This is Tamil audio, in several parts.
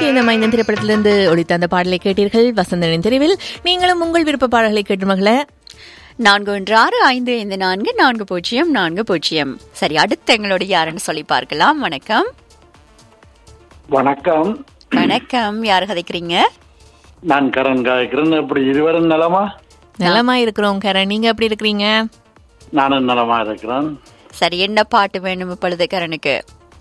இந்த மைந்தன் திரைப்படத்திலிருந்து ஒழித்த அந்த பாடலை கேட்டீர்கள் வசந்தனின் தெருவில் நீங்களும் உங்கள் விருப்ப பாடல்களை கேட்டு மகள நான்கு ஒன்று ஆறு ஐந்து ஐந்து நான்கு நான்கு பூஜ்ஜியம் நான்கு பூஜ்ஜியம் சரி அடுத்து எங்களோட யாருன்னு சொல்லி பார்க்கலாம் வணக்கம் வணக்கம் வணக்கம் யார் கதைக்கிறீங்க நான் கரண் காய்க்கிறேன் எப்படி இருவரும் நலமா நலமா இருக்கிறோம் கரண் நீங்க எப்படி இருக்கிறீங்க நானும் நலமா இருக்கிறேன் சரி என்ன பாட்டு வேணும் இப்பொழுது கரனுக்கு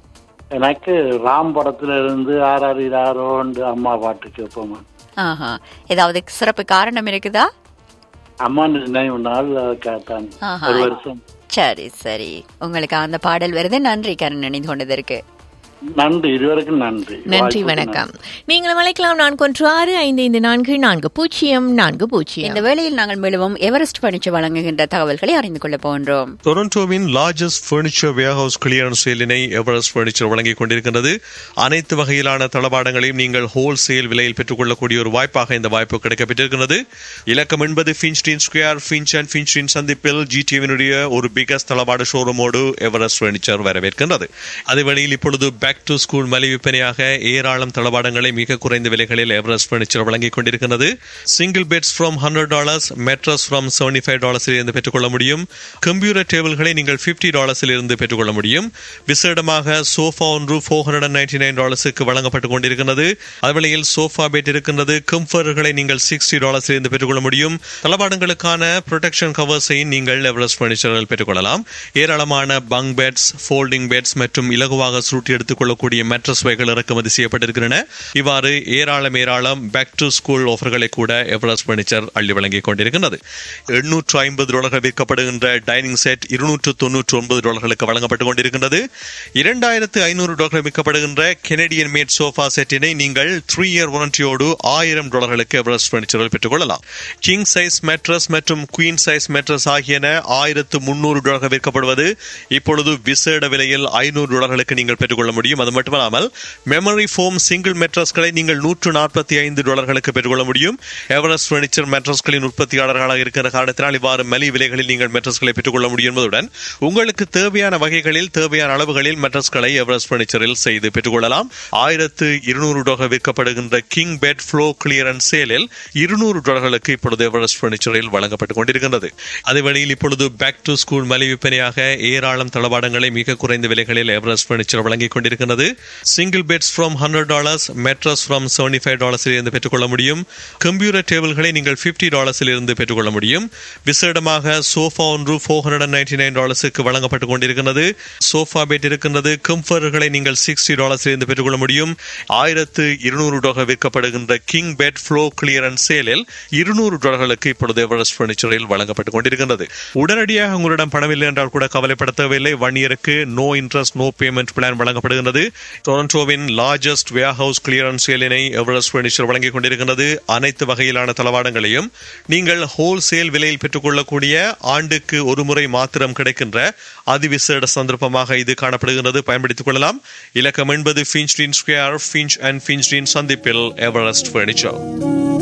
எனக்கு ராம் படத்துல இருந்து ஆறாறு ஆரோண்டு அம்மா பாட்டு கேட்போம் ஆஹா ஏதாவது சிறப்பு காரணம் இருக்குதா அம்மா நினைவு நாள் கேட்டான் ஆஹா. ஒரு வருஷம் சரி சரி உங்களுக்கு அந்த பாடல் வருது நன்றி கரண் நினைந்து கொண்டதற்கு நன்றி இருவருக்கும் நன்றி நன்றி வாய்ப்புக்கு வணக்கம் நீங்களும் அழைக்கலாம் நான்கு ஒன்று ஆறு ஐந்து ஐந்து நான்கு நான்கு பூஜ்ஜியம் நான்கு பூஜ்ஜியம் இந்த வேளையில் நாங்கள் மேலும் எவரெஸ்ட் பணிச்சு வழங்குகின்ற தகவல்களை அறிந்து கொள்ள போன்றோம் டொரண்டோவின் லார்ஜஸ்ட் ஃபர்னிச்சர் வேர்ஹவுஸ் கிளியரன்ஸ் சேலினை எவரெஸ்ட் ஃபர்னிச்சர் வழங்கிக் கொண்டிருக்கின்றது அனைத்து வகையிலான தளபாடங்களையும் நீங்கள் ஹோல்சேல் விலையில் பெற்றுக்கொள்ளக்கூடிய ஒரு வாய்ப்பாக இந்த வாய்ப்பு கிடைக்கப்பட்டிருக்கிறது இலக்கம் என்பது ஃபின்ஸ்டீன் ஸ்கொயர் ஃபின்ச் அண்ட் ஃபின்ஸ்டீன் சந்திப்பில் ஜிடிவினுடைய ஒரு பிகஸ்ட் தளபாட ஷோரூமோடு எவரெஸ்ட் ஃபர்னிச்சர் வரவேற்கின்றது அதே வேளையில் இப்பொழுது பேக் டு ஸ்கூல் மலை விற்பனையாக ஏராளம் தளபாடங்களை மிக குறைந்த விலைகளில் எவரெஸ்ட் ஃபர்னிச்சர் வழங்கிக் கொண்டிருக்கிறது single beds from hundred dollars mattress from seventy five டாலர்ஸில் இருந்து பெற்றுக்கொள்ள முடியும் கம்ப்யூட்டர் டேபிள்களை நீங்கள் பிப்டி டாலர்ஸில் இருந்து பெற்றுக்கொள்ள முடியும் விசேடமாக சோஃபா ஒன்று four hundred and ninety nine டாலர்ஸுக்கு வழங்கப்பட்டுக் கொண்டிருக்கிறது அதுவேளையில் சோஃபா பெட் இருக்கின்றது கம்ஃபர்களை நீங்கள் சிக்ஸ்டி டாலர்ஸில் இருந்து பெற்றுக்கொள்ள முடியும் தளபாடங்களுக்கான ப்ரொடெக்ஷன் கவர்ஸையும் நீங்கள் எவரெஸ்ட் ஃபர்னிச்சரில் பெற்றுக்கொள்ளலாம் ஏராளமான பங் பெட்ஸ் ஃபோல்டிங் பெட்ஸ் மற்றும் இலகுவாக சுருட்டி எடுத்துக்கொள்ளக்கூடிய மெட்ரஸ் வகைகள் இறக்குமதி செய்யப்பட்டிருக்கின்றன இவ்வாறு ஏராளம் ஏராளம் பேக் டு ஸ்கூல் ஆஃபர்களை கூட எவரெஸ்ட் பர்னிச்சர் அள்ளி வழங்கிக் கொண்டிருக்கின்றது எண்ணூற்று ஐம்பது டாலர்கள் விற்கப்படுகின்ற டைனிங் செட் இருநூற்று தொன்னூற்று ஒன்பது டாலர்களுக்கு வழங்கப்பட்டுக் கொண்டிருக்கின்றது இரண்டாயிரத்து ஐநூறு டாலர்கள் விற்கப்படுகின்ற கெனடியன் மேட் சோஃபா செட்டினை நீங்கள் த்ரீ இயர் வாரண்டியோடு ஆயிரம் டாலர்களுக்கு எவரெஸ்ட் பர்னிச்சரில் பெற்றுக்கொள்ளலாம் கிங் சைஸ் மெட்ரஸ் மற்றும் குயின் சைஸ் மெட்ரஸ் ஆகியன ஆயிரத்து முன்னூறு டாலர்கள் விற்கப்படுவது இப்பொழுது விசேட விலையில் ஐநூறு டாலர்களுக்கு நீங்கள் பெற்றுக்கொள்ள முடியும் அது மட்டுமல்லாமல் மெமரி ஃபோம் சிங்கிள் மெட்ரஸ்களை நீங்கள் நூற்று நாற்பத்தி ஐந்து டாலர்களுக்கு பெற்றுக்கொள்ள முடியும் எவரெஸ்ட் ஃபர்னிச்சர் மெட்ரஸ்களின் உற்பத்தியாளர்களாக இருக்கிற காரணத்தினால் இவ்வாறு மலி விலைகளில் நீங்கள் மெட்ரஸ்களை பெற்றுக்கொள்ள முடியும் என்பதுடன் உங்களுக்கு தேவையான வகைகளில் தேவையான அளவுகளில் மெட்ரஸ்களை எவரெஸ்ட் ஃபர்னிச்சரில் செய்து பெற்றுக்கொள்ளலாம் ஆயிரத்து இருநூறு டாலர் விற்கப்படுகின்ற கிங் பெட் ஃப்ளோ கிளியரன்ஸ் சேலில் இருநூறு டாலர்களுக்கு இப்பொழுது எவரெஸ்ட் ஃபர்னிச்சரில் வழங்கப்பட்டுக் கொண்டிருக்கின்றது அதே வழியில் இப்பொழுது பேக் டு ஸ்கூல் மலை விற்பனையாக ஏராளம் தளபாடங்களை மிக குறைந்த விலைகளில் எவரெஸ்ட் ஃபர்னிச்சர் வழங்கிக் கொண்டிருக்கிறது single beds from hundred dollars mattress from seventy five டாலர்ஸில் இருந்து பெற்றுக்கொள்ள முடியும் கம்ப்யூட்டர் டேபிள்களை நீங்கள் பிப்டி டாலர்ஸில் இருந்து பெற்றுக்கொள்ள முடியும் விசேடமாக சோஃபா ஒன்று ஃபோர் ஹண்ட்ரட் நைன்டி நைன் டாலர்ஸுக்கு வழங்கப்பட்டுக் கொண்டிருக்கிறது சோஃபா பெட் இருக்கின்றது கம்ஃபர்களை நீங்கள் சிக்ஸ்டி டாலர்ஸில் இருந்து பெற்றுக்கொள்ள முடியும் ஆயிரத்து இருநூறு டாலர் விற்கப்படுகின்ற கிங் பெட் ஃப்ளோ கிளியரன்ஸ் சேலில் இருநூறு டாலர்களுக்கு இப்பொழுது எவரெஸ்ட் ஃபர்னிச்சரில் வழங்கப்பட்டுக் கொண்டிருக்கின்றது உடனடியாக உங்களிடம் பணம் இல்லை என்றால் கூட கவலைப்பட தேவையில்லை ஒன் இயருக்கு no interest no payment plan வழங்கப்படுகின்றது டொரண்டோவின் லார்ஜஸ்ட் வேர் ஹவுஸ் கிளியரன்ஸ் சேலினை எவரெஸ்ட் ஃபர்னிச்சர் வழங்கிக் கொண்டிருக்கிறது அனைத்து வகையிலான தளவாடங்களையும் நீங்கள் ஹோல்சேல் விலையில் பெற்றுக்கொள்ளக்கூடிய ஆண்டுக்கு ஒரு முறை மாத்திரம் கிடைக்கின்ற அதிவிசேட சந்தர்ப்பமாக இது காணப்படுகிறது பயன்படுத்திக் கொள்ளலாம் இலக்கம் என்பது Finchdene square Finch and Finchdene சந்திப்பில் எவரெஸ்ட் ஃபர்னிச்சர்